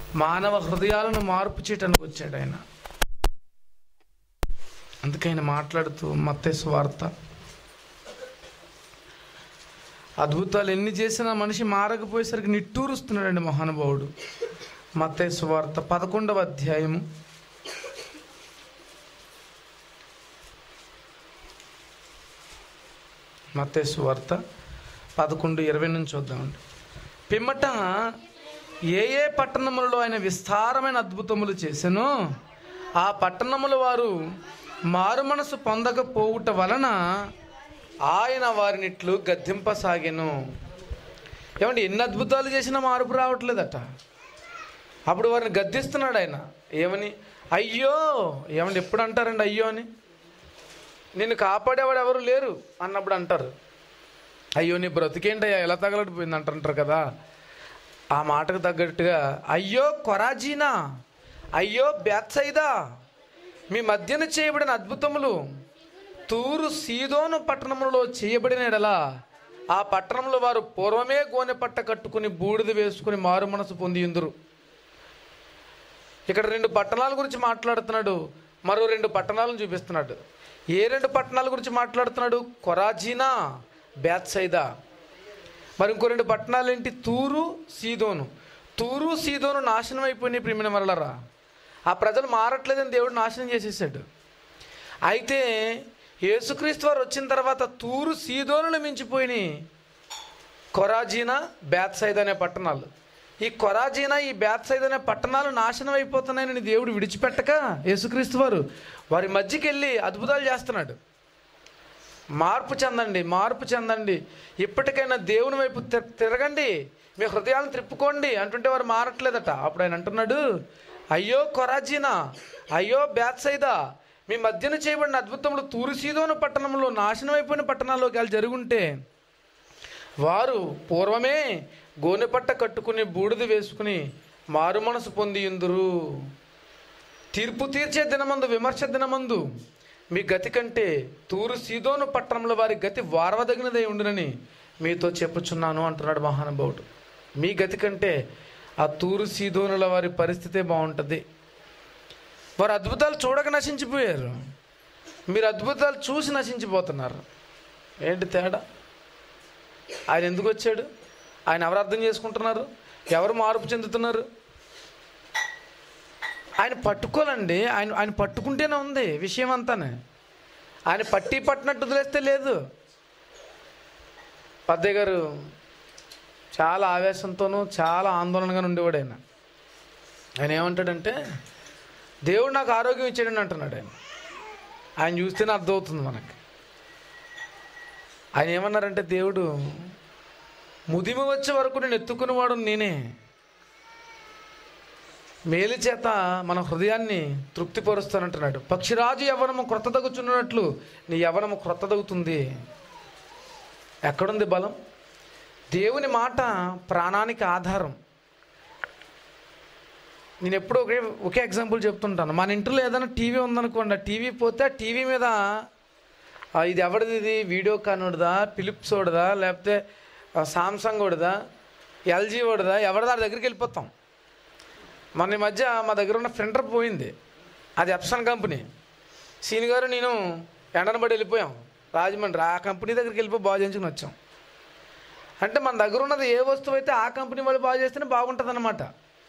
మానవ హృదయాలను మార్పు చేయటానికి వచ్చాడు ఆయన అందుకే ఆయన మాట్లాడుతూ మత్తేసు వార్త అద్భుతాలు ఎన్ని చేసినా మనిషి మారకపోయేసరికి నిట్టూరుస్తున్నాడండి మహానుభావుడు మత్తేసు వార్త పదకొండవ అధ్యాయము మత్తేసు వార్త పదకొండు ఇరవై నుంచి చూద్దామండి పిమ్మట ఏ ఏ పట్టణములలో ఆయన విస్తారమైన అద్భుతములు చేసెనో ఆ పట్టణముల వారు మారు మనసు పొందకపోవుట వలన ఆయన వారినిట్లు గద్దింపసాగెను ఏమండి ఎన్ని అద్భుతాలు చేసినా మార్పు రావట్లేదట అప్పుడు వారిని గద్దిస్తున్నాడు ఆయన ఏమని అయ్యో ఏమండి ఎప్పుడు అంటారండి అయ్యో అని నిన్ను కాపాడేవాడు ఎవరు లేరు అన్నప్పుడు అంటారు అయ్యో నీ బ్రతికేంటయ్యా ఎలా తగలడిపోయింది అంటుంటారు కదా ఆ మాటకు తగ్గట్టుగా అయ్యో కొరాజీనా అయ్యో బేత్సైదా మీ మధ్యన చేయబడిన అద్భుతములు తూరు సీదోను పట్టణములో చేయబడిన ఎడలా ఆ పట్టణంలో వారు పూర్వమే గోనె పట్ట కట్టుకుని బూడిద వేసుకుని మారు మనసు పొంది ఉందురు ఇక్కడ రెండు పట్టణాల గురించి మాట్లాడుతున్నాడు మరో రెండు పట్టణాలను చూపిస్తున్నాడు ఏ రెండు పట్టణాల గురించి మాట్లాడుతున్నాడు కొరాజీనా బేత్సైదా మరి ఇంకో రెండు పట్టణాలు ఏంటి తూరు సీదోను తూరు సీదోను నాశనం అయిపోయినాయి ప్రియమైన మరలరా ఆ ప్రజలు మారట్లేదని దేవుడు నాశనం చేసేసాడు అయితే యేసుక్రీస్తు వారు వచ్చిన తర్వాత తూరు సీదోనులు మించిపోయినాయి కొరాజీనా బేత్సైద్ అనే పట్టణాలు ఈ కొరాజీనా ఈ బేత్సైద్ అనే పట్టణాలు నాశనం అయిపోతున్నాయని దేవుడు విడిచిపెట్టక యేసుక్రీస్తు వారు వారి మధ్యకి వెళ్ళి అద్భుతాలు చేస్తున్నాడు మార్పు చెందండి మార్పు చెందండి ఇప్పటికైనా దేవుని వైపు తి- తిరగండి మీ హృదయాలను త్రిప్పుకోండి అంటుంటే వారు మారట్లేదట అప్పుడు ఆయన అంటున్నాడు అయ్యో కొరాజీనా అయ్యో బేత్సైదా మీ మధ్యన చేయబడిన అద్భుతములు తూరుసీదోను పట్టణంలో నాశనం అయిపోయిన పట్టణాల్లోకి వెళ్ళి జరుగుంటే వారు పూర్వమే గోనెపట్ట కట్టుకుని బూడిద వేసుకుని మారు మనసు పొంది ఉందురు తీర్పు తీర్చే దినమందు విమర్శ దినమందు మీ గతి కంటే తూరు సీదోను పట్టణంలో వారి గతి వారవదగినదై ఉండునని మీతో చెప్పుచున్నాను అంటున్నాడు మహానుభావుడు మీ గతి కంటే ఆ తూరు సీదోనుల వారి పరిస్థితే బాగుంటుంది వారు అద్భుతాలు చూడక నశించిపోయారు మీరు అద్భుతాలు చూసి నశించిపోతున్నారు ఏంటి తేడా ఆయన ఎందుకు వచ్చాడు ఆయన ఎవరు అర్థం చేసుకుంటున్నారు ఎవరు మార్పు చెందుతున్నారు ఆయన పట్టుకోలండి ఆయన ఆయన పట్టుకుంటేనే ఉంది విషయం అంతానే ఆయన పట్టి పట్టినట్టు వదిలేస్తే లేదు పద్దయ్య గారు చాలా ఆవేశంతోనూ చాలా ఆందోళనగా ఉండేవాడు ఆయన ఆయన ఏమంటాడంటే దేవుడు నాకు ఆరోగ్యం ఇచ్చాడని అంటున్నాడు ఆయన ఆయన చూస్తేనే అర్థమవుతుంది మనకి ఆయన ఏమన్నారంటే దేవుడు ముదిమి వచ్చే వరకు నేను ఎత్తుకునేవాడు నేనే మేలు చేత మన హృదయాన్ని తృప్తిపరుస్తానంటున్నాడు పక్షిరాజు యవనము క్రొత్తదగుచున్నట్లు నీ యవనము క్రొత్తదగుతుంది ఎక్కడుంది బలం దేవుని మాట ప్రాణానికి ఆధారం నేను ఎప్పుడూ ఒకే ఒకే ఎగ్జాంపుల్ చెప్తుంటాను మన ఇంట్లో ఏదైనా టీవీ ఉందనుకోండి ఆ టీవీ పోతే ఆ టీవీ మీద ఆ, ఇది ఎవరిది ఇది వీడియో కానోడిదా ఫిలిప్స్ ఓడిదా లేకపోతే ఆ, సామ్సంగ్ ఓడిదా ఎల్జీ ఓడిదా ఎవరిదా ఆ దగ్గరికి వెళ్ళిపోతాం మన ఈ మధ్య మా దగ్గర ఉన్న ప్రింటర్ పోయింది అది ఎప్సన్ కంపెనీ సీని గారు నేను ఎండనబడి వెళ్ళిపోయాం రాజమండ్రి ఆ కంపెనీ దగ్గరికి వెళ్ళిపోయి బాగు చేయించుకుని వచ్చాం అంటే మన దగ్గర ఉన్నది ఏ వస్తువు అయితే ఆ కంపెనీ వాళ్ళు బాగు చేస్తేనే బాగుంటుంది అనమాట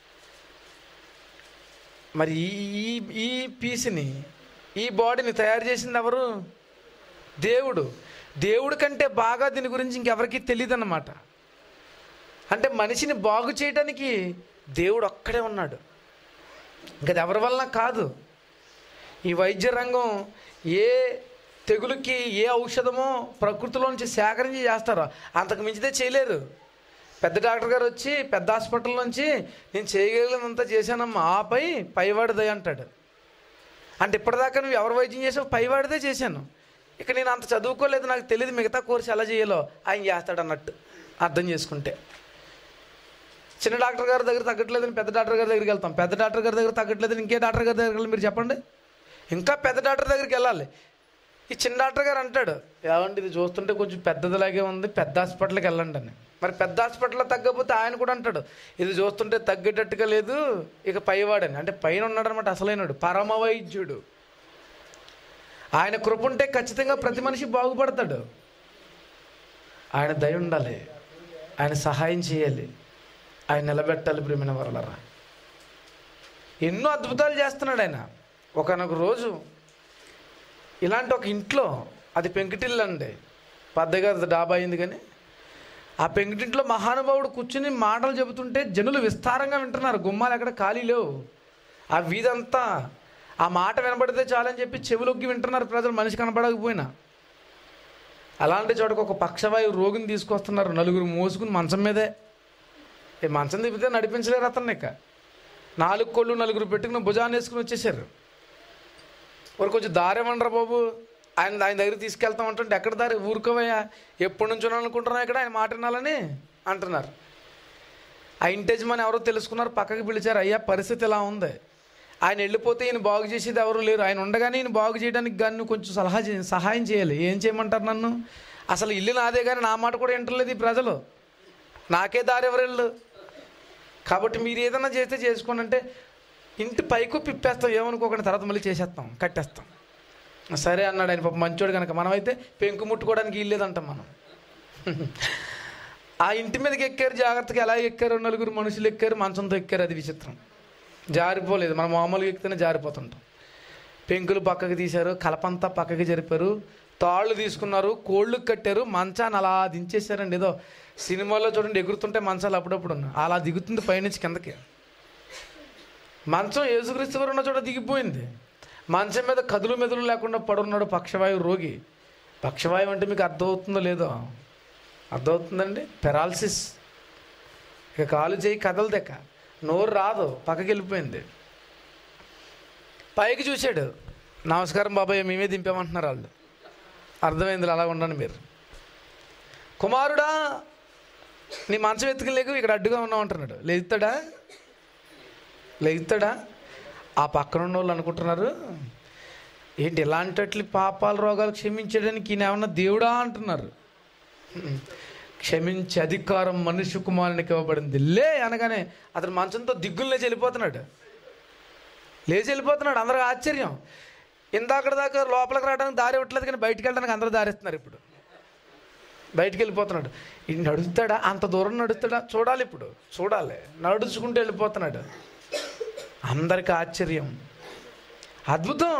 మరి ఈ ఈ ఈ పీస్ని ఈ బాడీని తయారు చేసింది ఎవరు దేవుడు దేవుడి కంటే బాగా దీని గురించి ఇంకెవరికి తెలియదు అన్నమాట అంటే మనిషిని బాగు చేయడానికి దేవుడు ఒక్కడే ఉన్నాడు ఇంకా అది ఎవరి వలన కాదు ఈ వైద్య రంగం ఏ తెగులుకి ఏ ఔషధమో ప్రకృతిలోంచి సేకరించి చేస్తారో అంతకు మించితే చేయలేరు పెద్ద డాక్టర్ గారు వచ్చి పెద్ద హాస్పిటల్ నుంచి నేను చేయగలిగినంత చేశానమ్మా ఆపై పైవాడిదే అంటాడు అంటే ఇప్పటిదాకా నువ్వు ఎవరు వైద్యం చేసావు పైవాడిదే చేశాను ఇక నేను అంత చదువుకోలేదు నాకు తెలియదు మిగతా కోర్సు ఎలా చేయాలో ఆయన చేస్తాడు అన్నట్టు అర్థం చేసుకుంటే చిన్న డాక్టర్ గారి దగ్గర తగ్గట్లేదని పెద్ద డాక్టర్ గారి దగ్గరికి వెళ్తాం పెద్ద డాక్టర్ గారి దగ్గర తగ్గట్లేదని ఇంకే డాక్టర్ గారి దగ్గరికి వెళ్ళి మీరు చెప్పండి ఇంకా పెద్ద డాక్టర్ దగ్గరికి వెళ్ళాలి ఈ చిన్న డాక్టర్ గారు అంటాడు ఏమండి ఇది చూస్తుంటే కొంచెం పెద్దదిలాగే ఉంది పెద్ద హాస్పిటల్కి వెళ్ళండి అని మరి పెద్ద హాస్పిటల్లో తగ్గకపోతే ఆయన కూడా అంటాడు ఇది చూస్తుంటే తగ్గేటట్టుగా లేదు ఇక పైవాడని అంటే పైన ఉన్నాడు అనమాట అసలైనడు పరమ వైద్యుడు ఆయన కృప ఉంటే ఖచ్చితంగా ప్రతి మనిషి బాగుపడతాడు ఆయన దయ ఉండాలి ఆయన సహాయం చేయాలి ఆయన నిలబెట్టాలి ప్రేమిన వరలరా ఎన్నో అద్భుతాలు చేస్తున్నాడు ఆయన ఒకనొక రోజు ఇలాంటి ఒక ఇంట్లో అది పెంకుటిల్లు అండి పెద్దగా అది డాబా అయింది కానీ ఆ పెంకుటింట్లో మహానుభావుడు కూర్చుని మాటలు చెబుతుంటే జనులు విస్తారంగా వింటున్నారు గుమ్మాలు ఎక్కడ ఖాళీ లేవు ఆ వీధంతా ఆ మాట వినబడితే చాలని చెప్పి చెవులొగ్గి వింటున్నారు ప్రజలు మనిషి కనపడకపోయినా అలాంటి చోటకు ఒక పక్షవాయు రోగిని తీసుకొస్తున్నారు నలుగురు మోసుకుని మంచం మీదే ఈ మంచం తిప్పితే నడిపించలేరు అతన్ని ఇక నాలుగు కోళ్ళు నలుగురు పెట్టుకుని భుజాన్ని వేసుకుని వచ్చేసారు వారు కొంచెం దారి ఇవ్వండిరా బాబు ఆయన ఆయన దగ్గర తీసుకెళ్తాం అంటుంటే ఎక్కడ దారి ఊరుకోవయ్యా ఎప్పటి నుంచో అనుకుంటున్నావు ఇక్కడ ఆయన మాట వినాలని అంటున్నారు ఆ ఇంటి యజమాని ఎవరో తెలుసుకున్నారు పక్కకి పిలిచారు అయ్యా పరిస్థితి ఇలా ఉంది ఆయన వెళ్ళిపోతే ఈయన బాగు చేసేది ఎవరు లేరు ఆయన ఉండగానే ఈయన బాగు చేయడానికి కానీ నువ్వు కొంచెం సలహా చే- సహాయం చేయాలి ఏం చేయమంటారు నన్ను అసలు ఇల్లు నాదే కానీ నా మాట కూడా వింటలేదు ఈ ప్రజలు నాకే దారి ఎవరు వెళ్ళు కాబట్టి మీరు ఏదైనా చేస్తే చేసుకోండి అంటే ఇంటి పైకు పిప్పేస్తాం ఏమనుకోకుండా తర్వాత మళ్ళీ చేసేస్తాం కట్టేస్తాం సరే అన్నాడు ఆయన పాప మంచోడు కనుక మనమైతే పెంకు ముట్టుకోవడానికి ఇల్లేదంటాం మనం ఆ ఇంటి మీదకి ఎక్కారు జాగ్రత్తగా ఎలా ఎక్కారు నలుగురు మనుషులు ఎక్కారు మంచంతో ఎక్కారు అది విచిత్రం జారిపోలేదు మనం మామూలుగా ఎక్కితేనే జారిపోతుంటాం పెంకులు పక్కకి తీశారు కలపంతా పక్కకి జరిపారు తాళ్ళు తీసుకున్నారు కోళ్ళు కట్టారు మంచాన్ని అలా దించేశారండి ఏదో సినిమాలో చూడండి ఎగురుతుంటే మంచాలు అప్పుడప్పుడు ఉన్నాయి. అలా దిగుతుంది పైనుంచి కిందకి మంచం యేసుక్రీస్తు వారు ఉన్న చోట దిగిపోయింది మంచం మీద కదులు మెదులు లేకుండా పడున్నాడు పక్షవాయు రోగి పక్షవాయువు అంటే మీకు అర్థమవుతుందో లేదో అర్థమవుతుందండి పెరాలసిస్ ఇక కాలు చేయి కదలదెక్క నోరు రాదు పక్కకి వెళ్ళిపోయింది పైకి చూశాడు నమస్కారం బాబాయ్ మేమే దింపామంటున్నారు వాళ్ళు అర్థమైంది అలా ఉండండి మీరు కుమారుడా నీ మంచం ఎత్తుకుని లేకు ఇక్కడ అడ్డుగా ఉన్నావు అంటున్నాడు లేస్తాడా లేస్తాడా ఆ పక్కన ఉన్న వాళ్ళు అనుకుంటున్నారు ఏంటి ఇలాంటి పాపాల రోగాలు క్షమించడానికి ఈయన ఏమన్నా దేవుడా అంటున్నారు క్షమించే అధికారం మనుష్య కుమారునికి ఇవ్వబడింది లే అనగానే అతను మంచంతో దిగ్గులు లేచి వెళ్ళిపోతున్నాడు లేచి వెళ్ళిపోతున్నాడు అందరూ ఆశ్చర్యం ఇందాక దాకా లోపలికి రావడానికి దారి ఇవ్వట్లేదు కానీ బయటికి వెళ్ళడానికి అందరూ దారిస్తున్నారు ఇప్పుడు బయటికి వెళ్ళిపోతున్నాడు ఈ నడుస్తాడా అంత దూరం నడుస్తాడా చూడాలి ఇప్పుడు చూడాలి నడుచుకుంటూ వెళ్ళిపోతున్నాడు అందరికి ఆశ్చర్యం అద్భుతం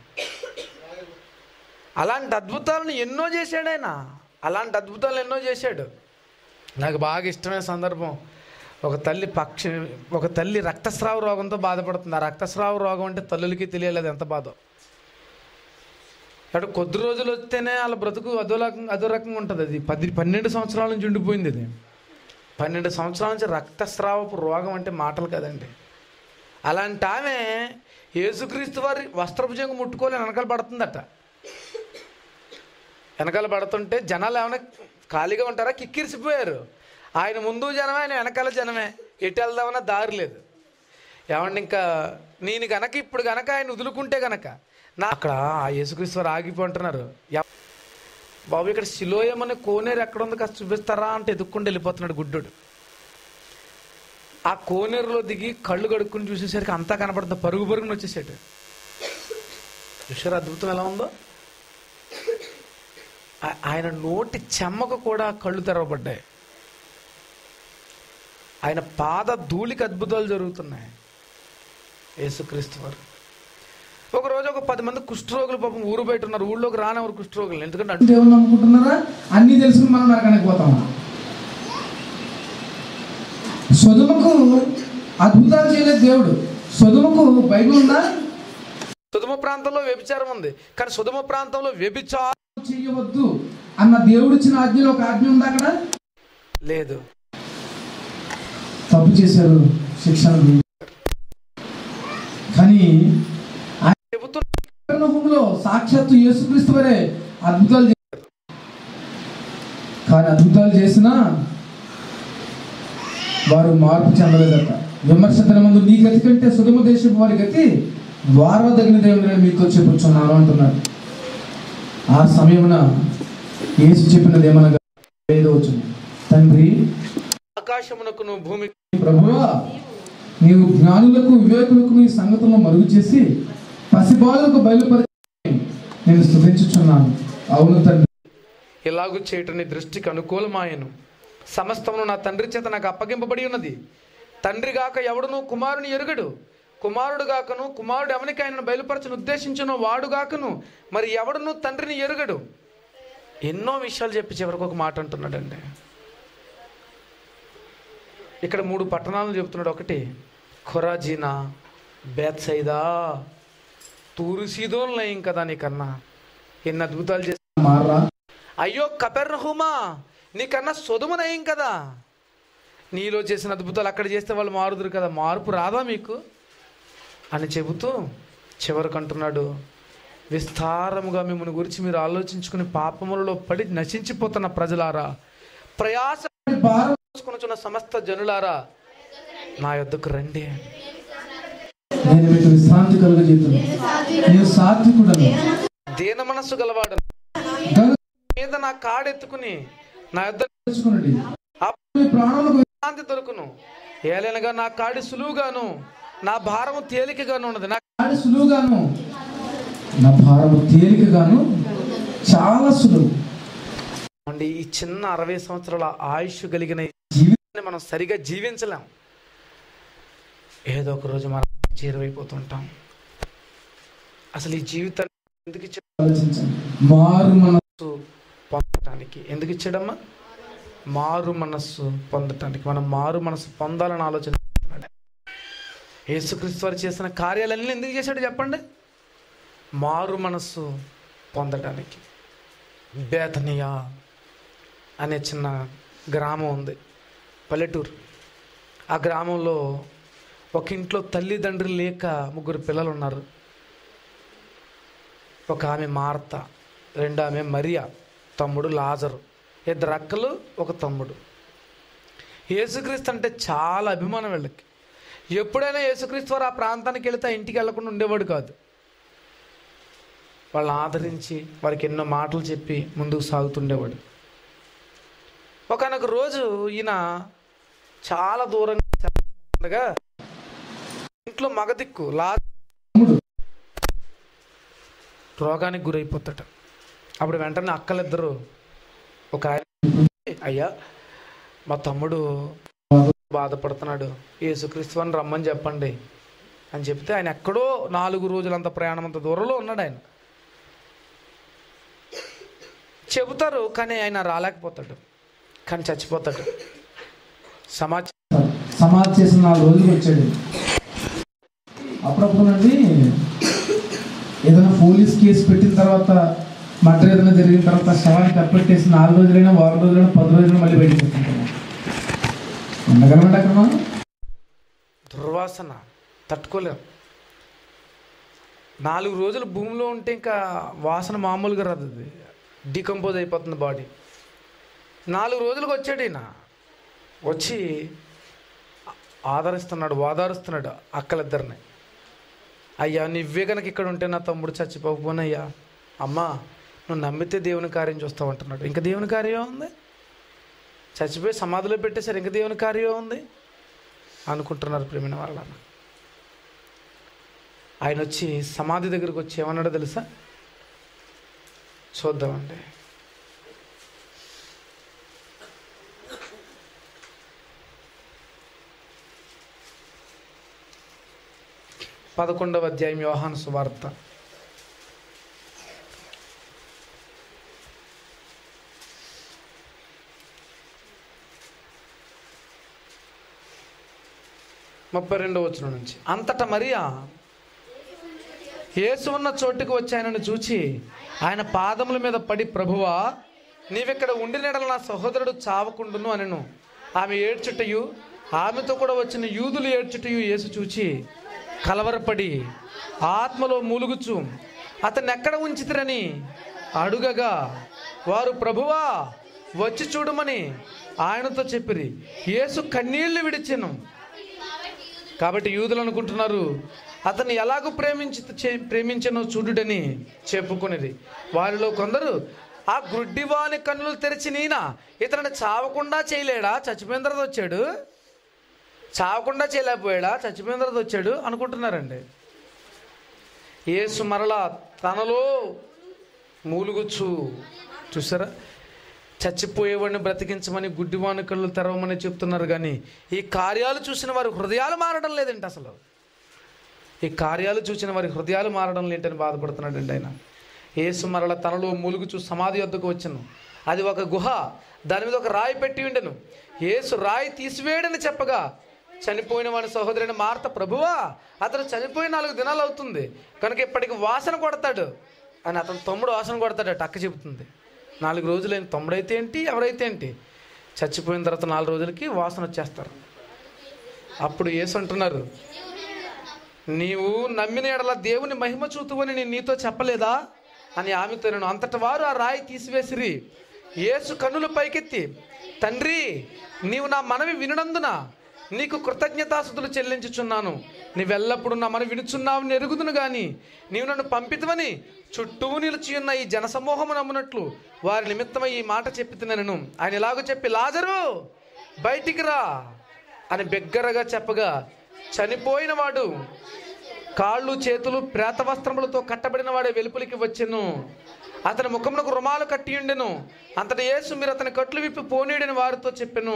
అలాంటి అద్భుతాలను ఎన్నో చేశాడు ఆయన అలాంటి అద్భుతాలు ఎన్నో చేశాడు నాకు బాగా ఇష్టమైన సందర్భం ఒక తల్లి పక్ష ఒక తల్లి రక్తస్రావ రోగంతో బాధపడుతుంది ఆ రక్తస్రావ రోగం అంటే తల్లులకి తెలియలేదు ఎంత బాధో అటు కొద్ది రోజులు వస్తేనే వాళ్ళ బ్రతుకు అదో రకంగా అదో రకంగా ఉంటుంది అది పది పన్నెండు సంవత్సరాల నుంచి ఉండిపోయింది అది పన్నెండు సంవత్సరాల నుంచి రక్తస్రావపు రోగం అంటే మాటలు కదండి అలాంటి ఆమె యేసుక్రీస్తు వారి వస్త్రపు చెంగు ముట్టుకోలేని వెనకాల పడుతుందట వెనకాల పడుతుంటే జనాలు ఏమైనా ఖాళీగా ఉంటారా కిక్కిరిసిపోయారు ఆయన ముందు జనమే ఆయన వెనకాల జనమే ఎటు వెళ్దామన్నా దారి లేదు ఏమండి ఇంకా నేను గనక ఇప్పుడు గనక ఆయన వదులుకుంటే గనక నా అక్కడ ఆ యేసుక్రీస్తు వారు ఆగిపోంటున్నారు ఎవ- బాబు ఇక్కడ శిలోయమనే కోనేరు ఎక్కడ ఉంది కాస్త చూపిస్తారా అంటే ఎదుక్కుంటూ వెళ్ళిపోతున్నాడు గుడ్డోడు ఆ కోనేరులో దిగి కళ్ళు కడుక్కుని చూసేసరికి అంతా కనపడుతుంది పరుగు పరుగుని వచ్చేసాడు చూసారు అద్భుతం ఎలా ఉందో ఆ- ఆయన నోటి చెమ్మకు కూడా కళ్ళు తెరవబడ్డాయి ఆయన పాద ధూళికి అద్భుతాలు జరుగుతున్నాయి యేసుక్రీస్తు వారు ఒకరోజు ఒక పది మంది కుష్ఠరోగులు పాపం ఊరు బయట ఉన్నారు ఊళ్ళోకి రానవరు కుష్ఠరోగులు ఎందుకంటే అడ్డు దేవుని నమ్ముకుంటున్నారా అన్ని తెలుసుకుని మనం నరకానికి పోతామా సొదుముకు అద్భుతాలు చేయలేదు దేవుడు సొదుముకు బైబిల్ ఉందా సుధుమ ప్రాంతంలో వ్యభిచారం ఉంది కానీ సుధుమ ప్రాంతంలో వ్యభిచారం చేయవద్దు అన్న దేవుడు ఇచ్చిన ఆజ్ఞలో ఒక ఆజ్ఞ ఉంది అక్కడ లేదు తప్పు చేశారు శిక్షణ కానీ చెబుతున్న భూమిలో సాక్షాత్తు యేసుక్రీస్తు వరే అద్భుతాలు చేశారు కానీ అద్భుతాలు చేసినా వారు మార్పు చెందలేదట విమర్శించిన ముందు నీ గతి కంటే సుగమ దేశపు వారి గతి వారదగిన దేవుని నేను మీతో చెప్పుచున్నాను అంటున్నాడు ఆ సమయమున యేసు చెప్పినది ఏమనగా ఏదో వచ్చింది తండ్రి ఆకాశమునకును భూమి ప్రభువా నీవు జ్ఞానులకు వివేకులకు ఈ సంగతులను మరుగు చేసి పసిబాలకు బయలుపరి నేను స్తుతించుచున్నాను అవును తండ్రి ఇలాగు చేయటం నీ దృష్టికి అనుకూలమాయను సమస్తమును నా తండ్రి చేత నాకు అప్పగింపబడి ఉన్నది తండ్రి గాక ఎవడును కుమారుని ఎరుగడు కుమారుడు గాకను కుమారుడు ఎవనికి ఆయనను బయలుపరచను ఉద్దేశించిన వాడు గాకను మరి ఎవడును తండ్రిని ఎరుగడు ఎన్నో విషయాలు చెప్పి చివరికి ఒక మాట అంటున్నాడండి ఇక్కడ మూడు పట్టణాలను చెప్తున్నాడు ఒకటి ఖొరాజీనా బేత్సైదా తూరు సీదోన్ లయం కదా నీకన్నా ఎన్ని అద్భుతాలు చేసి మారా అయ్యో కపెర్నహుమా నీకన్నా సొదుము నయం కదా నీలో చేసిన అద్భుతాలు అక్కడ చేస్తే వాళ్ళు మారుదురు కదా మార్పు రాదా మీకు అని చెబుతూ చివరికి అంటున్నాడు విస్తారముగా మిమ్మల్ని గురించి మీరు ఆలోచించుకుని పాపములలో పడి నశించిపోతున్న ప్రజలారా ప్రయాస భారం చేసుకునిచున్న సమస్త జనులారా నా యొద్దకు రండి నేను మీకు విశ్రాంతి కలుగజేతును నీవు సాత్వికుడను దీన మనస్సు గలవాడు కనుక మీద నా కాడెత్తుకుని నా యొద్ద తెచ్చుకునండి మీ ప్రాణములకు శాంతి దొరుకును ఏలైనగా నా కాడి సులువుగాను నా భారము తేలికగాను ఉన్నది నా ఆడి సులువుగాను నా భారము తేలికగాను చాలా సులువు అండి ఈ చిన్న అరవై సంవత్సరాల ఆయుష్ కలిగిన ఈ జీవి జీవితాన్ని మనం సరిగా జీవించలేం ఏదో ఒక రోజు మనం చేరువైపోతుంటాం అసలు ఈ జీవితాన్ని ఎందుకు ఇచ్చాడు ఆలోచించండి మారు మన పొందటానికి ఎందుకు ఇచ్చాడమ్మా మారు మనస్సు పొందటానికి మనం మారు మనస్సు పొందాలని ఆలోచన చేస్తున్నాడు. యేసుక్రీస్తు వారు చేసిన కార్యాలన్నీ ఎందుకు చేశాడు చెప్పండి మారు మనస్సు పొందటానికి బేతనియా అనే చిన్న గ్రామం ఉంది పల్లెటూరు ఆ గ్రామంలో ఒక ఇంట్లో తల్లిదండ్రులు లేక ముగ్గురు పిల్లలు ఉన్నారు ఒక ఆమె మార్త రెండు ఆమె మరియా తమ్ముడు లాజరు ఇద్దరు అక్కలు ఒక తమ్ముడు యేసుక్రీస్తు అంటే చాలా అభిమానం వీళ్ళకి ఎప్పుడైనా యేసుక్రీస్తు వారు ఆ ప్రాంతానికి వెళితే ఆ ఇంటికి వెళ్లకుండా ఉండేవాడు కాదు వాళ్ళని ఆదరించి వారికి ఎన్నో మాటలు చెప్పి ముందుకు సాగుతుండేవాడు ఒకనొక రోజు ఈయన చాలా దూరంగా ఉండగా ఇంట్లో మగదిక్కు లా తమ్ముడు రోగానికి గురైపోతాడు అప్పుడు వెంటనే అక్కలిద్దరు ఒక ఆయన అయ్యా మా తమ్ముడు బాధపడుతున్నాడు యేసుక్రీస్తు అని రమ్మని చెప్పండి అని చెప్తే ఆయన ఎక్కడో నాలుగు రోజులంత ప్రయాణం అంత దూరంలో ఉన్నాడు ఆయన చెబుతారు కానీ ఆయన రాలేకపోతాడు కానీ చచ్చిపోతాడు సమాచారం సమాధి చేసిన నాలుగు రోజులు వచ్చాడు అప్పుడప్పుడునండి ఏదైనా పోలీస్ కేసు పెట్టిన తర్వాత మర్డర్ ఏదైనా జరిగిన తర్వాత శవాన్ని కప్పెట్టేసి నాలుగు రోజులైనా వారం రోజులైనా పది రోజులైనా మళ్ళీ బయటకు వస్తుంటాం ఉండగలమండి అక్కడ మనం దుర్వాసన తట్టుకోలేం నాలుగు రోజులు భూమిలో ఉంటే ఇంకా వాసన మామూలుగా రాదు అది డీకంపోజ్ అయిపోతుంది బాడీ నాలుగు రోజులకు వచ్చాడు ఈయన వచ్చి ఆదరిస్తున్నాడు ఓదారుస్తున్నాడు అక్కలిద్దరిని అయ్యా నువ్వే కనుక ఇక్కడ ఉంటే నా తమ్ముడు చచ్చిపోకపోనయ్యా అమ్మా నువ్వు నమ్మితే దేవుని కార్యం చూస్తావు అంటున్నాడు ఇంకా దేవుని కార్యం ఉంది చచ్చిపోయి సమాధిలో పెట్టేశారు ఇంకా దేవుని కార్యం ఉంది అనుకుంటున్నారు ప్రేమిన వాళ్ళ ఆయన వచ్చి సమాధి దగ్గరికి వచ్చి ఏమన్నాడో తెలుసా చూద్దామండి పదకొండవ అధ్యాయం యోహాను సువార్త ముప్పై రెండవ వచనం నుంచి అంతటా మరియా యేసు ఉన్న చోటుకు వచ్చి ఆయనను చూచి ఆయన పాదముల మీద పడి ప్రభువా నీవిక్కడ ఉండి నెడల నా సహోదరుడు చావకుండును అనెను ఆమె ఏడ్చుటయు ఆమెతో కూడా వచ్చిన యూదులు ఏడ్చుటయు యేసు చూచి కలవరపడి ఆత్మలో మూలుగుచు అతన్ని ఎక్కడ ఉంచితిరని అడుగగా వారు ప్రభువా వచ్చి చూడమని ఆయనతో చెప్పిరి యేసు కన్నీళ్లు విడిచెను కాబట్టి యూదులు అనుకుంటున్నారు అతన్ని ఎలాగో ప్రేమించి చే- ప్రేమించనో చూడుడని చెప్పుకునేది వారిలో కొందరు ఆ గుడ్డివాని కన్నులు తెరిచి నీన ఇతను చావకుండా చేయలేడా చచ్చిపోయిన తర్వాత వచ్చాడు చావకుండా చేయలేకపోయాడా చచ్చిపోయిన తర్వాత వచ్చాడు అనుకుంటున్నారండి యేసు మరలా తనలో మూలుగుచ్చు చూసారా చచ్చిపోయేవాడిని బ్రతికించమని గుడ్డివాని కళ్ళు తెరవమని చెప్తున్నారు కానీ ఈ కార్యాలు చూసిన వారి హృదయాలు మారడం లేదండి అసలు ఈ కార్యాలు చూసిన వారి హృదయాలు మారడం లేంటని బాధపడుతున్నాడండి ఆయన యేసు మరల తనలో మూలుగుచు సమాధి వద్దకు వచ్చను అది ఒక గుహ దాని మీద ఒక రాయి పెట్టి ఉండెను యేసు రాయి తీసివేయడని చెప్పగా చనిపోయిన వాడి సహోదరుని మార్త ప్రభువా అతను చనిపోయి నాలుగు దినాలు అవుతుంది కనుక ఇప్పటికి వాసన కొడతాడు అని అతను తమ్ముడు వాసన కొడతాడట అక్క చెబుతుంది నాలుగు రోజులైన తమ్ముడైతే ఏంటి ఎవరైతే ఏంటి చచ్చిపోయిన తర్వాత నాలుగు రోజులకి వాసన వచ్చేస్తారు అప్పుడు యేసు అంటున్నారు నీవు నమ్మిన ఎడల దేవుని మహిమ చూతువని నేను నీతో చెప్పలేదా అని ఆమెతో నేను అంతటి వారు ఆ రాయి తీసివేసిరి యేసు కన్నులు పైకెత్తి తండ్రి నీవు నా మనవి వినునందున నీకు కృతజ్ఞతాసుతులు చెల్లించుచున్నాను నీవెల్లప్పుడు నా మనవి వినుచున్నావు ఎరుగుదును గాని నీవు నన్ను పంపితవని చుట్టూ నిలిచి ఉన్న ఈ జనసమూహము నమ్మునట్లు వారి నిమిత్తమై ఈ మాట చెప్పి నేను ఆయన ఇలాగ చెప్పి లాజరు బయటికి రా అని బిగ్గరగా చెప్పగా చనిపోయిన వాడు కాళ్ళు చేతులు ప్రేత వస్త్రములతో కట్టబడిన వాడే వెలుపులికి వచ్చెను అతని ముఖమునకు రుమాలు కట్టి ఉండెను అంతటి యేసు మీరు అతని కట్లు విప్పి పోనీడని వారితో చెప్పెను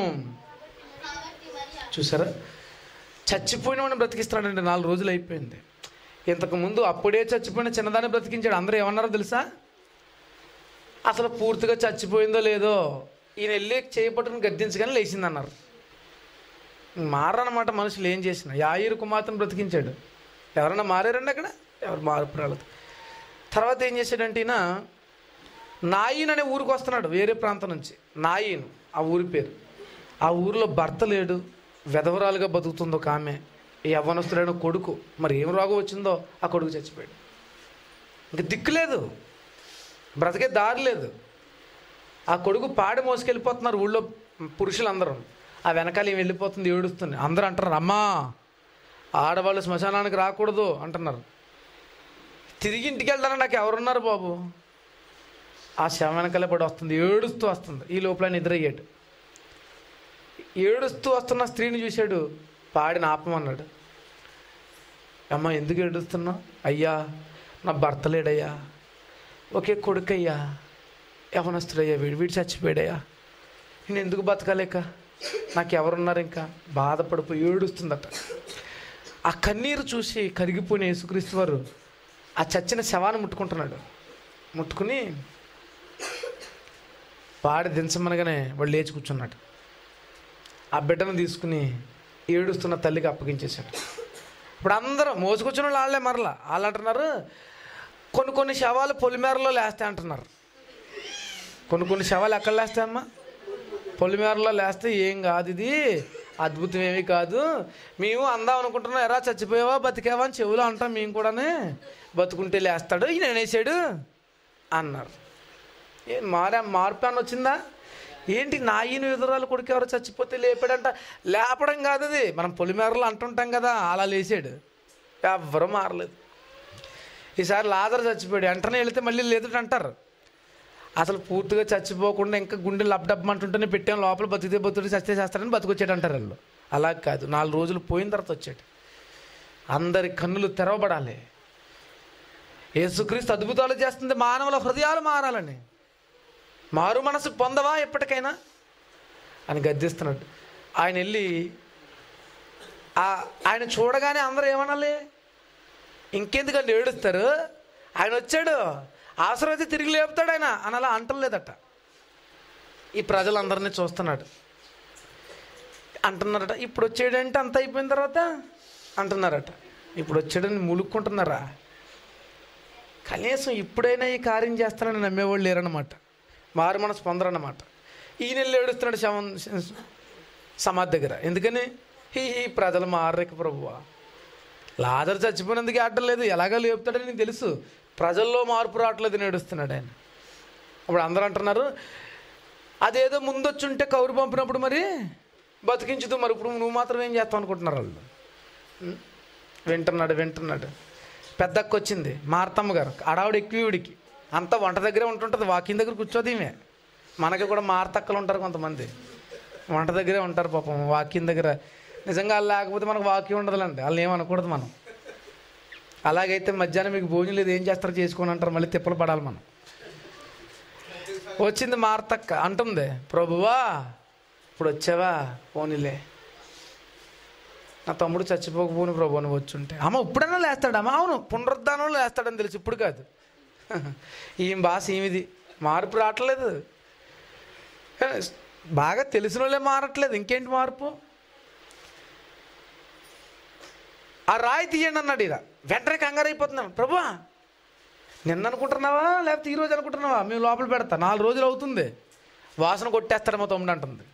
చూసారా చచ్చిపోయిన వాడిని బ్రతికిస్తాడండి నాలుగు రోజులు అయిపోయింది ఇంతకు ముందు అప్పుడే చచ్చిపోయిన చిన్నదాన్ని బ్రతికించాడు అందరూ ఏమన్నారో తెలుసా అసలు పూర్తిగా చచ్చిపోయిందో లేదో ఈయన వెళ్ళి చేయబట్టుకుని గద్దించగానే లేచిందన్నారు మారనమాట మనుషులు ఏం చేసిన యాయిరు కుమార్తెను బ్రతికించాడు ఎవరన్నా మారారండి అక్కడ ఎవరు మార్పు రాలేదు తర్వాత ఏం చేశాడంటే ఈయన నాయిన్ అనే ఊరికి వస్తున్నాడు వేరే ప్రాంతం నుంచి నాయిన్ ఆ ఊరి పేరు ఆ ఊరిలో భర్త లేడు వెధవరాలుగా బతుకుతుంది ఒక ఆమె యవ్వనస్తుడైన కొడుకు మరి ఏం రోగం వచ్చిందో ఆ కొడుకు చచ్చిపోయాడు ఇంక దిక్కు లేదు బ్రతికే దారి లేదు ఆ కొడుకు పాడి మోసుకెళ్ళిపోతున్నారు ఊళ్ళో పురుషులందరూ ఆ వెనకాల ఏం వెళ్ళిపోతుంది ఏడుస్తుంది అందరూ అంటారు అమ్మా ఆడవాళ్ళు శ్మశానానికి రాకూడదు అంటున్నారు తిరిగి ఇంటికి వెళ్తారా నాకు ఎవరున్నారు బాబు ఆ శవం వెనకాలే పడి వస్తుంది ఏడుస్తూ వస్తుంది ఈ లోపల ఆయన నిద్రయ్యాడు ఏడుస్తూ వస్తున్న స్త్రీని చూశాడు పాడిన ఆపమన్నాడు అమ్మ ఎందుకు ఏడుస్తున్నావు అయ్యా నా భర్త లేడయ్యా ఒకే కొడుకయ్యా యవనస్తుడయ్యా వీడు వీడు చచ్చిపోయాడయ్యా నేను ఎందుకు బతకలేక నాకు ఎవరున్నారు ఇంకా బాధపడిపోయి ఏడుస్తుందట ఆ కన్నీరు చూసి కరిగిపోయిన యేసుక్రీస్తు వారు ఆ చచ్చిన శవాన్ని ముట్టుకుంటున్నాడు ముట్టుకుని పాడి దించమనగానే వాడు లేచి కూర్చున్నాడు ఆ బిడ్డను తీసుకుని ఏడుస్తున్న తల్లికి అప్పగించేశాడు ఇప్పుడు అందరూ మోసుకొచ్చిన వాళ్ళు వాళ్ళే మరలా వాళ్ళు అంటున్నారు కొన్ని కొన్ని శవాలు పొలిమేరలో లేస్తాయి అంటున్నారు కొన్ని కొన్ని శవాలు ఎక్కడ లేస్తాయమ్మా పొలిమేరలో లేస్తే ఏం కాదు ఇది అద్భుతం ఏమీ కాదు మేము అందాం అనుకుంటున్నాం ఎరా చచ్చిపోయావా బతికావా అని చెవులో అంటాం మేము కూడానే బతుకుంటే లేస్తాడు ఈయన వేసాడు అన్నారు ఏ మారా మార్పు అని వచ్చిందా ఏంటి నా ఈయన ఎదురాలు కొడుకు ఎవరో చచ్చిపోతే లేపాడంట లేపడం కాదు అది మనం పొలిమేరలో అంటుంటాం కదా అలా లేచాడు ఎవ్వరూ మారలేదు ఈసారి లాదర్ చచ్చిపోయాడు వెంటనే వెళితే మళ్ళీ లేదుట అంటారు అసలు పూర్తిగా చచ్చిపోకుండా ఇంకా గుండె లబ్డబ్బంటుంటేనే పెట్టాం లోపల బతికితే బతుకుడు చస్తే చేస్తారని బతుకొచ్చాడు అంటారు వాళ్ళు అలా కాదు నాలుగు రోజులు పోయిన తర్వాత వచ్చాడు అందరి కన్నులు తెరవబడాలి యేసుక్రీస్తు అద్భుతాలు చేస్తుంది మానవుల హృదయాలు మారాలని మారు మనసు పొందవా ఎప్పటికైనా అని గద్దిస్తున్నాడు ఆయన వెళ్ళి ఆ- ఆయన చూడగానే అందరూ ఏమనాలి ఇంకెందుకంటే ఏడుస్తారు ఆయన వచ్చాడు అవసరం అయితే తిరిగి లేపుతాడు ఆయన అని అలా అంటలేదట ఈ ప్రజలందరినీ చూస్తున్నాడు అంటున్నారట ఇప్పుడు వచ్చాడంటే అంత అయిపోయిన తర్వాత అంటున్నారట ఇప్పుడు వచ్చాడని ములుక్కుంటున్నారా కనీసం ఇప్పుడైనా ఈ కార్యం చేస్తానని నమ్మేవాళ్ళు లేరన్నమాట మారు మనసు పొందరన్నమాట ఈయన వెళ్ళి ఏడుస్తున్నాడు శవం సమాధి దగ్గర ఎందుకని ఈ ఈ ప్రజలు మారరేక ప్రభువా లాజర్ చచ్చిపోయినందుకు ఆడటం లేదు ఎలాగో లేపుతాడని నీకు తెలుసు ప్రజల్లో మార్పు రావట్లేదు అని ఏడుస్తున్నాడు ఆయన అప్పుడు అందరూ అంటున్నారు అదేదో ముందు వచ్చి ఉంటే కౌరు పంపినప్పుడు మరి బతికించుతూ మరి ఇప్పుడు నువ్వు మాత్రం ఏం చేస్తావు అనుకుంటున్నారు వాళ్ళు ఉం? వింటున్నాడు వింటున్నాడు పెద్దక్క వచ్చింది మార్తమ్మ గారు అడావిడ ఎక్కువీడికి అంతా వంట దగ్గరే ఉంటుంటుంది వాకింగ్ దగ్గర కూర్చోదు ఈమె మనకి కూడా మారతక్కలు ఉంటారు కొంతమంది వంట దగ్గరే ఉంటారు పాపం వాకింగ్ దగ్గర నిజంగా వాళ్ళు లేకపోతే మనకు వాకి ఉండదులండి వాళ్ళు ఏమనకూడదు మనం అలాగైతే మధ్యాహ్నం మీకు భోజనం లేదు ఏం చేస్తారో చేసుకోని అంటారు మళ్ళీ తిప్పలు పడాలి మనం వచ్చింది మారతక్క అంటుంది ప్రభువా ఇప్పుడు వచ్చావా పోనీలే నా తమ్ముడు చచ్చిపోకపోని ప్రభు నువ్వు వచ్చుంటే అమ్మ ఇప్పుడన్నా లేస్తాడమ్మా అవును పునరుద్ధానంలో లేస్తాడని తెలుసు ఇప్పుడు కాదు ఈమె భాష ఈమెది మార్పు రావట్లేదు బాగా తెలిసిన వాళ్ళే మారట్లేదు ఇంకేంటి మార్పు ఆ రాయి తీయండి అన్నాడు ఇక వెంటనే కంగారు అయిపోతున్నాను ప్రభువా నిన్న అనుకుంటున్నావా లేకపోతే ఈ రోజు అనుకుంటున్నావా మేము లోపల పెడతా నాలుగు రోజులు అవుతుంది వాసన కొట్టేస్తాడు మా తమ్ముడు అంటుంది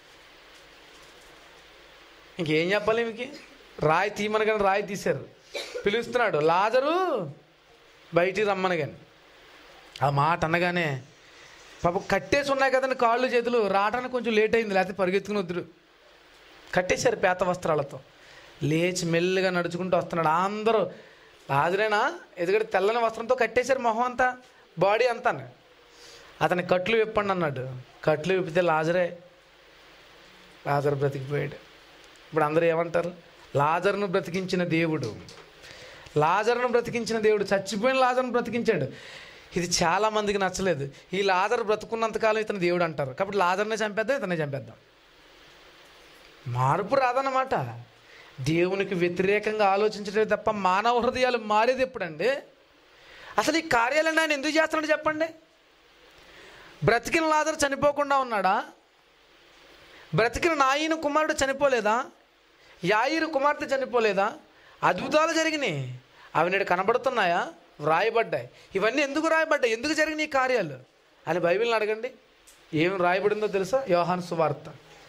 ఇంకేం చెప్పాలి మీకు రాయి తీయమని కానీ రాయి తీశారు పిలుస్తున్నాడు లాజరు బయటికి రమ్మని కానీ ఆ మాట అనగానే పాప కట్టేసి ఉన్నాయి కదండి కాళ్ళు చేతులు రావడానికి కొంచెం లేట్ అయింది లేకపోతే పరిగెత్తుకుని వద్దురు కట్టేశారు పేత వస్త్రాలతో లేచి మెల్లిగా నడుచుకుంటూ వస్తున్నాడు అందరూ లాజరేనా ఎందుకంటే తెల్లని వస్త్రంతో కట్టేశారు మొహం అంతా బాడీ అంతా అతని కట్లు విప్పండి అన్నాడు కట్లు విప్పితే లాజరే లాజర్ బ్రతికిపోయాడు ఇప్పుడు అందరూ ఏమంటారు లాజర్ను బ్రతికించిన దేవుడు లాజర్ను బ్రతికించిన దేవుడు చచ్చిపోయిన లాజర్ను బ్రతికించాడు ఇది చాలా మందికి నచ్చలేదు ఈ లాజర్ బ్రతుకున్నంతకాలం ఇతను దేవుడు అంటారు కాబట్టి లాజర్నే చంపేద్దాం ఇతనే చంపేద్దాం మార్పు రాదన్నమాట దేవునికి వ్యతిరేకంగా ఆలోచించడమే తప్ప మానవ హృదయాలు మారేది ఎప్పుడండి అసలు ఈ కార్యాలను ఆయన ఎందుకు చేస్తున్నాడు చెప్పండి బ్రతికిన లాజర్ చనిపోకుండా ఉన్నాడా బ్రతికిన నాయన కుమారుడు చనిపోలేదా యాయిరు కుమార్తె చనిపోలేదా అద్భుతాలు జరిగినాయి అవి నేడు కనబడుతున్నాయా వ్రాయబడ్డాయి ఇవన్నీ ఎందుకు రాయబడ్డాయి ఎందుకు జరిగినాయి ఈ కార్యాలు అని బైబిల్ని అడగండి ఏం రాయబడిందో తెలుసా యోహాను సువార్త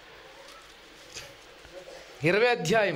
ఇరవై అధ్యాయం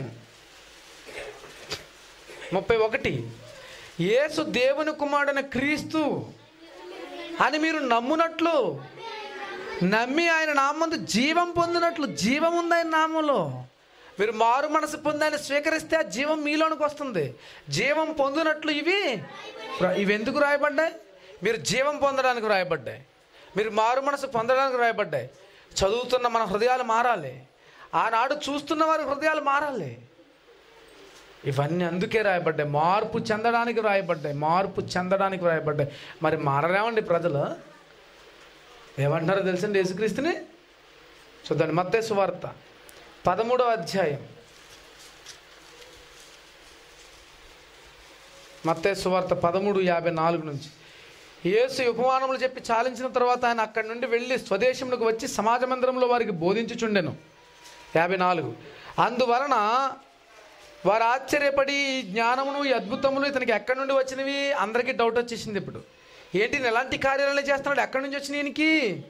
ముప్పై ఒకటి యేసు దేవుని కుమారుడైన క్రీస్తు అని మీరు నమ్మునట్లు నమ్మి ఆయన నామందు జీవం పొందినట్లు జీవం ఉంది ఆయన నామంలో మీరు మారు మనసు పొంది ఆయన స్వీకరిస్తే ఆ జీవం మీలోనికి వస్తుంది జీవం పొందినట్లు ఇవి ఇవి ఎందుకు రాయబడ్డాయి మీరు జీవం పొందడానికి రాయబడ్డాయి మీరు మారు మనసు పొందడానికి రాయబడ్డాయి చదువుతున్న మన హృదయాలు మారాలి ఆనాడు చూస్తున్న వారి హృదయాలు మారాలి ఇవన్నీ అందుకే రాయబడ్డాయి మార్పు చెందడానికి రాయబడ్డాయి మార్పు చెందడానికి రాయబడ్డాయి మరి మారలేమండి ప్రజలు ఏమంటున్నారో తెలుసండి యేసుక్రీస్తుని చూద్దండి మత్తేసు వార్త పదమూడవ అధ్యాయం మత్తేసు వార్త పదమూడు యాభై నాలుగు నుంచి యేసు ఈ ఉపమానములు చెప్పి చాలించిన తర్వాత ఆయన అక్కడి నుండి వెళ్ళి స్వదేశములకు వచ్చి సమాజ మందిరంలో వారికి బోధించుచుండెను యాభై నాలుగు అందువలన వారు ఆశ్చర్యపడి ఈ జ్ఞానమును ఈ అద్భుతములు ఇతనికి ఎక్కడి నుండి వచ్చినవి అందరికీ డౌట్ వచ్చేసింది ఇప్పుడు ఏంటి ఈయన ఎలాంటి కార్యాలయం చేస్తున్నాడు ఎక్కడి నుంచి వచ్చిన ఈయనకి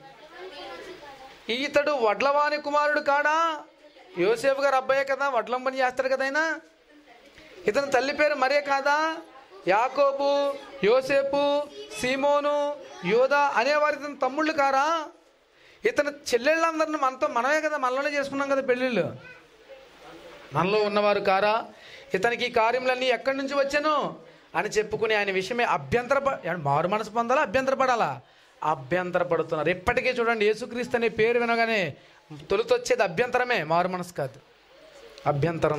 ఈతడు వడ్లవాని కుమారుడు కాడా యోసేపు గారు అబ్బాయే కదా వడ్లం పని చేస్తాడు కదా ఆయన ఇతని తల్లి పేరు మరే కాదా యాకోబు యోసేపు సీమోను యోధా అనేవారు ఇతని తమ్ముళ్ళు కారా ఇతని చెల్లెళ్ళందరిని మనతో మనమే కదా మనలోనే చేసుకున్నాం కదా పెళ్ళిళ్ళు మనలో ఉన్నవారు కారా ఇతనికి ఈ కార్యములన్నీ ఎక్కడి నుంచి వచ్చాను అని చెప్పుకుని ఆయన విషయమే అభ్యంతర మారు మనసు పొందాలా అభ్యంతరపడాలా అభ్యంతరపడుతున్నారు ఇప్పటికీ చూడండి యేసుక్రీస్తు అనే పేరు వినగానే తొలుతొచ్చేది అభ్యంతరమే మారు మనసు కాదు అభ్యంతరం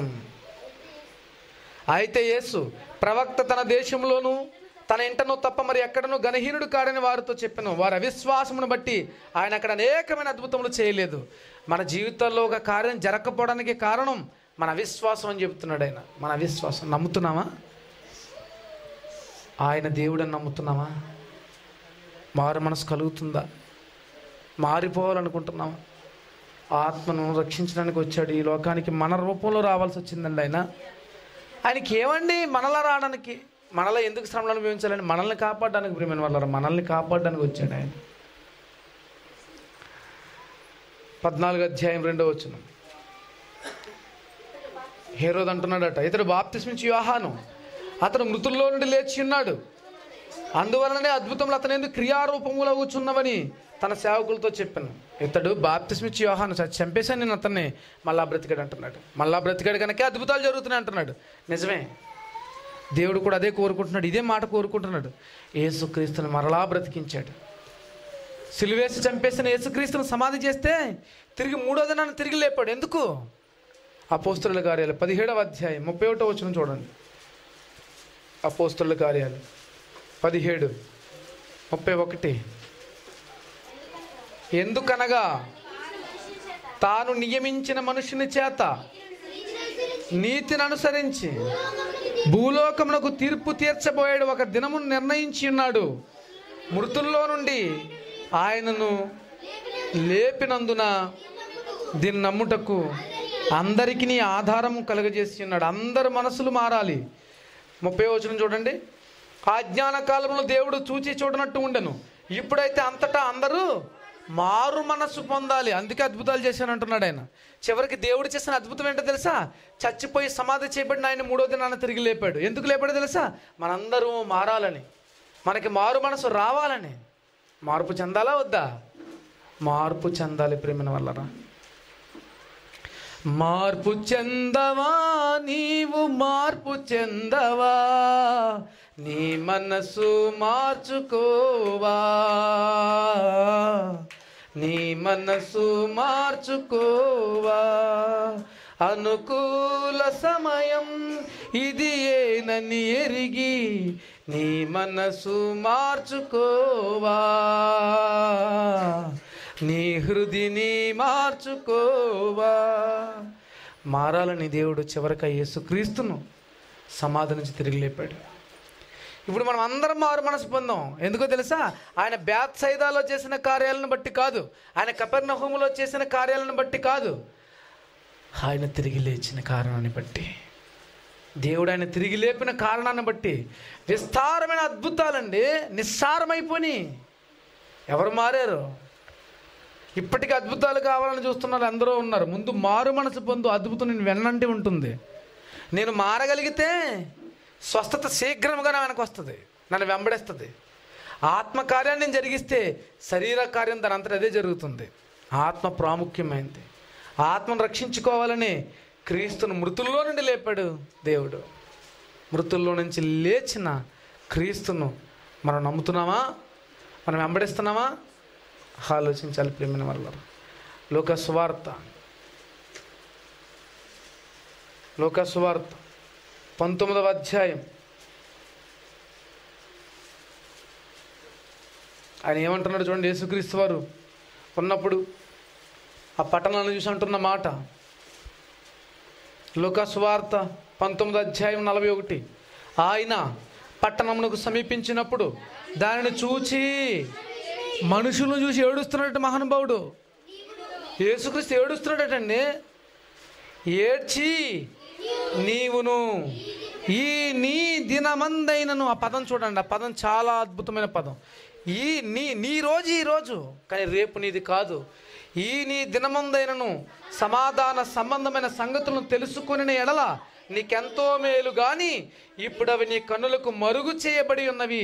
అయితే యేసు ప్రవక్త తన దేశంలోనూ తన ఇంటను తప్ప మరి ఎక్కడనూ గణహీనుడు కాడని వారితో చెప్పాను వారి అవిశ్వాసమును బట్టి ఆయన అక్కడ అనేకమైన అద్భుతములు చేయలేదు మన జీవితాల్లో ఒక కార్యం జరగకపోవడానికి కారణం మన అవిశ్వాసం అని చెప్తున్నాడు ఆయన మన అవిశ్వాసం నమ్ముతున్నామా ఆయన దేవుడని నమ్ముతున్నామా మారు మనసు కలుగుతుందా మారిపోవాలనుకుంటున్నామా ఆత్మను రక్షించడానికి వచ్చాడు ఈ లోకానికి మన రూపంలో రావాల్సి వచ్చిందండి ఆయన ఆయనకి ఏమండి మనలా రావడానికి మనలో ఎందుకు శ్రమలు అనుభవించాలని మనల్ని కాపాడడానికి ప్రియమైన వాళ్ళ మనల్ని కాపాడడానికి వచ్చాడు ఆయన పద్నాలుగు అధ్యాయం రెండో వచ్చిన హేరోద్ అంటున్నాడట ఇతడు బాప్తిస్మించి యోహాను అతను మృతుల్లో నుండి లేచి ఉన్నాడు అందువలననే అద్భుతములు అతని ఎందుకు క్రియారూపములో కూర్చున్నవని తన సేవకులతో చెప్పాను ఇతడు బాప్తిస్మిచ్చి యోహాను చ- చంపేశాను నేను అతన్ని మళ్ళా బ్రతికాడు అంటున్నాడు మళ్ళా బ్రతికాడు కనుక అద్భుతాలు జరుగుతున్నాయి అంటున్నాడు నిజమే దేవుడు కూడా అదే కోరుకుంటున్నాడు ఇదే మాట కోరుకుంటున్నాడు యేసుక్రీస్తుని మరలా బ్రతికించాడు సిలువేసి చంపేసిన యేసుక్రీస్తును సమాధి చేస్తే తిరిగి మూడో దినాన్ని తిరిగి లేపాడు ఎందుకు అపోస్తుల కార్యాలు పదిహేడవ అధ్యాయం ముప్పై ఒకటో వచ్చిన చూడండి అపోస్తుల కార్యాలు పదిహేడు ముప్పై ఒకటి ఎందుకనగా తాను నియమించిన మనుషుని చేత నీతిని అనుసరించి భూలోకమునకు తీర్పు తీర్చబోయాడు ఒక దినము నిర్ణయించి ఉన్నాడు మృతుల్లో నుండి ఆయనను లేపినందున దీన్ని నమ్ముటకు అందరికీ ఆధారం కలుగజేసి ఉన్నాడు అందరు మనసులు మారాలి ముప్పై వచనం చూడండి ఆజ్ఞాన కాలంలో దేవుడు చూచి చూడనట్టు ఉండెను ఇప్పుడైతే అంతటా అందరూ మారు మనస్సు పొందాలి అందుకే అద్భుతాలు చేశాను అంటున్నాడు ఆయన చివరికి దేవుడు చేసిన అద్భుతం ఏంటో తెలుసా చచ్చిపోయి సమాధి చేయబడిన ఆయన మూడో దినాన తిరిగి లేపాడు ఎందుకు లేపాడో తెలుసా మనందరూ మారాలని మనకి మారు మనసు రావాలని మార్పు చెందాలా వద్దా మార్పు చెందాలి ప్రేమిన వల్లరా మార్పు చెందవా నీవు మార్పు చెందవా నీ మనసు మార్చుకోవా నీ మనసు మార్చుకోవా అనుకూల సమయం ఇది ఏనని ఎరిగి నీ మనసు మార్చుకోవా నీ హృదిని మార్చుకోవా మారాలని దేవుడు చివరిక యేసుక్రీస్తును సమాధి నుంచి తిరిగి లేపాడు ఇప్పుడు మనం అందరం మారు మనసు పొందాం ఎందుకో తెలుసా ఆయన బ్యాత్ సైదాలో చేసిన కార్యాలను బట్టి కాదు ఆయన కపెర్నహోములో చేసిన కార్యాలను బట్టి కాదు ఆయన తిరిగి లేచిన కారణాన్ని బట్టి దేవుడు ఆయన తిరిగి లేపిన కారణాన్ని బట్టి విస్తారమైన అద్భుతాలండి నిస్సారమైపోయి ఎవరు మారారు ఇప్పటికీ అద్భుతాలు కావాలని చూస్తున్నారు అందరూ ఉన్నారు ముందు మారు మనసు పొందు అద్భుతం నేను వెన్నంటి ఉంటుంది నేను మారగలిగితే స్వస్థత శీఘ్రంగా నా వెనక వస్తుంది నన్ను వెంబడిస్తుంది ఆత్మకార్యాన్ని నేను జరిగిస్తే శరీర కార్యం దాని అంతటా అదే జరుగుతుంది ఆత్మ ప్రాముఖ్యమైనది ఆత్మను రక్షించుకోవాలని క్రీస్తును మృతుల్లో నుండి లేపాడు దేవుడు మృతుల్లో నుంచి లేచిన క్రీస్తును మనం నమ్ముతున్నామా మనం వెంబడిస్తున్నామా ఆలోచించాలి ప్రేమిన వల్ల లోక సువార్త లోక సువార్త పంతొమ్మిదవ అధ్యాయం ఆయన ఏమంటున్నాడు చూడండి యేసుక్రీస్తు వారు ఉన్నప్పుడు ఆ పట్టణాలను చూసి అంటున్న మాట లోక సువార్త పంతొమ్మిది అధ్యాయం నలభై ఒకటి ఆయన పట్టణమునకు సమీపించినప్పుడు దానిని చూచి మనుషులను చూసి ఏడుస్తున్నాడట మహానుభావుడు యేసుక్రీస్తు ఏడుస్తున్నాడటండి ఏడ్చి నీవును ఈ నీ దినమందైనను ఆ పదం చూడండి ఆ పదం చాలా అద్భుతమైన పదం ఈ నీ నీ రోజు ఈ రోజు కానీ రేపు నీది కాదు ఈ నీ దినమందైనను సమాధాన సంబంధమైన సంగతులను తెలుసుకుని ఎడల నీకెంతో మేలు కానీ ఇప్పుడు అవి నీ కన్నులకు మరుగు చేయబడి ఉన్నవి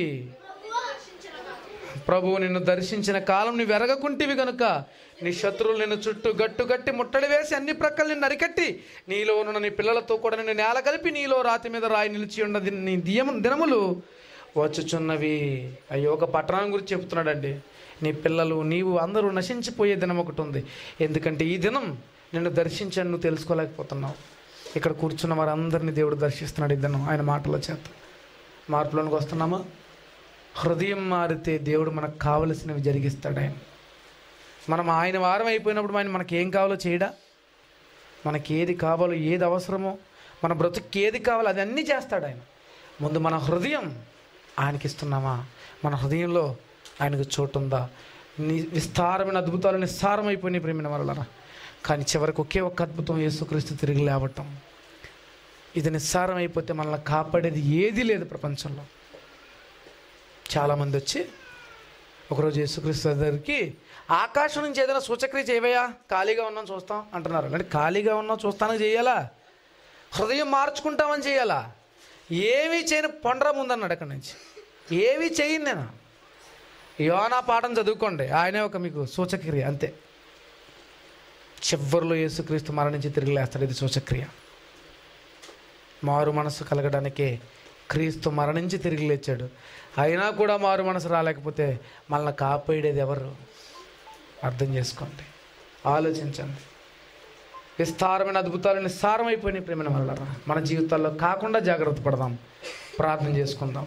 ప్రభువు నిన్ను దర్శించిన కాలం నువ్వు ఎరగకుంటివి గనుక నీ శత్రువులు నిన్ను చుట్టూ గట్టు గట్టి ముట్టడి వేసి అన్ని ప్రక్కలు నిన్ను అరికట్టి నీలో ఉన్న నీ పిల్లలతో కూడా నిన్ను నేల కలిపి నీలో రాతి మీద రాయి నిలిచి ఉన్నది నీ దియము దినములు వచ్చుచున్నవి అయ్యో ఒక పట్టణం గురించి చెప్తున్నాడండి నీ పిల్లలు నీవు అందరూ నశించిపోయే దినం ఒకటి ఉంది ఎందుకంటే ఈ దినం నిన్ను దర్శించని నువ్వు తెలుసుకోలేకపోతున్నావు ఇక్కడ కూర్చున్న వారందరినీ దేవుడు దర్శిస్తున్నాడు ఈ దినం ఆయన మాటల చేత మార్పులోనికి వస్తున్నామా హృదయం మారితే దేవుడు మనకు కావలసినవి జరిగిస్తాడు ఆయన మనం ఆయన వారం అయిపోయినప్పుడు ఆయన మనకి ఏం కావాలో చేయడా మనకి ఏది కావాలో ఏది అవసరమో మన బ్రతుక్కి ఏది కావాలో అది అన్నీ చేస్తాడు ఆయన ముందు మన హృదయం ఆయనకి ఇస్తున్నామా మన హృదయంలో ఆయనకు చోటు ఉందా ని విస్తారమైన అద్భుతాలు నిస్సారమైపోయినాయి ప్రేమిన వలన కానీ చివరికి ఒకే ఒక్క అద్భుతం యేసుక్రీస్తు తిరిగి లేవటం ఇది నిస్సారం అయిపోతే మనల్ని కాపాడేది ఏదీ లేదు ప్రపంచంలో చాలామంది వచ్చి ఒకరోజు యేసుక్రీస్తు దగ్గరికి ఆకాశం నుంచి ఏదైనా సూచక్రియ చేయవయ్యా ఖాళీగా ఉన్నాం చూస్తాం అంటున్నారు అంటే ఖాళీగా ఉన్నాం చూస్తానికి చేయాలా హృదయం మార్చుకుంటామని చేయాలా ఏమీ చేయని పొండరం ఉందన్నాడు అక్కడి నుంచి ఏమీ చేయను నేను యోనా పాఠం చదువుకోండి ఆయనే ఒక మీకు సూచక్రియ అంతే చివరిలో యేసుక్రీస్తు మరణించి తిరిగి లేస్తాడు ఇది సూచక్రియ మారు మనసు కలగడానికే క్రీస్తు మరణించి తిరిగి లేచాడు అయినా కూడా మారు మనసు రాలేకపోతే మనల్ని కాపాడేది ఎవరు అర్థం చేసుకోండి ఆలోచించండి విస్తారమైన అద్భుతాలు నిస్సారమైపోయినాయి ప్రేమ వల్ల మన జీవితాల్లో కాకుండా జాగ్రత్త పడదాం ప్రార్థన చేసుకుందాం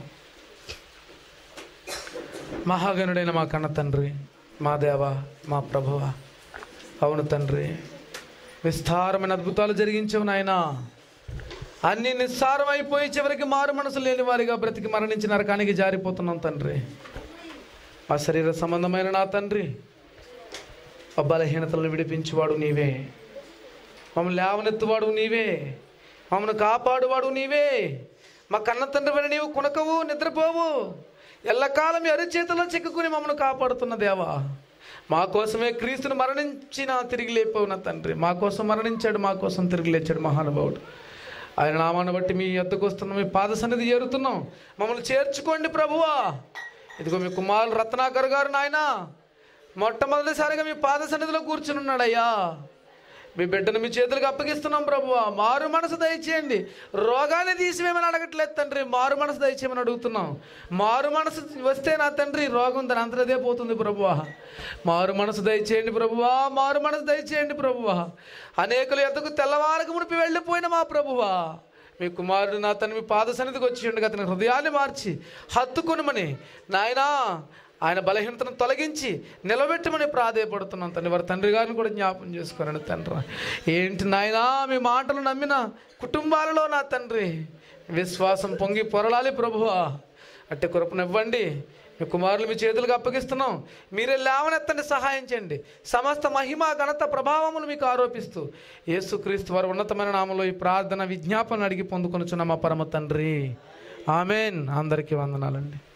మహాగణుడైన మా కన్న తండ్రి మా దేవ మా ప్రభువ అవును తండ్రి విస్తారమైన అద్భుతాలు జరిగించవు నాయన అన్ని నిస్సారం అయిపోయి చివరికి మారు మనసు లేని వారిగా బ్రతికి మరణించి నరకానికి జారిపోతున్నాం తండ్రి మా శరీర సంబంధమైన నా తండ్రి ఆ బలహీనతలను విడిపించేవాడు నీవే మమ్మల్ని లేవనెత్తువాడు నీవే మమ్మల్ని కాపాడువాడు నీవే మా కన్న తండ్రి వెన నీవు కునకవు నిద్రపోవు ఎల్లకాలం ఈ అరిచేతిలో చిక్కుకుని మమ్మల్ని కాపాడుతున్న దేవా మా కోసమే క్రీస్తుని మరణించిన తిరిగి లేపోవున తండ్రి మా కోసం మరణించాడు మా కోసం తిరిగి లేచాడు మహానుభావుడు ఆయన నామాన్ని బట్టి మీ ఎద్దకు వస్తున్నాం మీ పాద సన్నిధి చేరుతున్నాం మమ్మల్ని చేర్చుకోండి ప్రభువా ఇదిగో మీ కుమారులు రత్నాకర్ గారు నాయన మొట్టమొదటిసారిగా మీ పాద సన్నిధిలో కూర్చుని ఉన్నాడయ్యా మీ బిడ్డను మీ చేతులకు అప్పగిస్తున్నాం ప్రభువా మారు మనసు దయచేయండి రోగాన్ని తీసివేమని అడగట్లేదు తండ్రి మారు మనసు దయచేయమని అడుగుతున్నాం మారు మనసు వస్తే నా తండ్రి రోగం దాని అంతరదే పోతుంది ప్రభువా మారు మనసు దయచేయండి ప్రభువా మారు మనసు దయచేయండి ప్రభువా అనేకులు ఎద్దకు తెల్లవారకు మునిపి వెళ్ళిపోయిన మా ప్రభువా మీ కుమారుడు నా తను మీ పాద సన్నిధికి వచ్చి ఉండగా అతని హృదయాన్ని మార్చి హత్తుకొనమని నాయనా ఆయన బలహీనతను తొలగించి నిలబెట్టమని ప్రాధేయపడుతున్నాం తండ్రి వారి తండ్రి గారిని కూడా జ్ఞాపం చేసుకోరండి తండ్రి ఏంటి నాయనా మీ మాటలు నమ్మిన కుటుంబాలలో నా తండ్రి విశ్వాసం పొంగి పొరలాలి ప్రభువా అట్టి కృపనివ్వండి మీ కుమారులు మీ చేతులకు అప్పగిస్తున్నాం మీరే లేవనెత్తండి సహాయం చేయండి సమస్త మహిమ ఘనత ప్రభావములు మీకు ఆరోపిస్తూ యేసుక్రీస్తు వారి ఉన్నతమైన నామంలో ఈ ప్రార్థన విజ్ఞాపన అడిగి పొందుకొనుచున్న మా పరమ తండ్రి ఆమెన్ అందరికీ వందనాలండి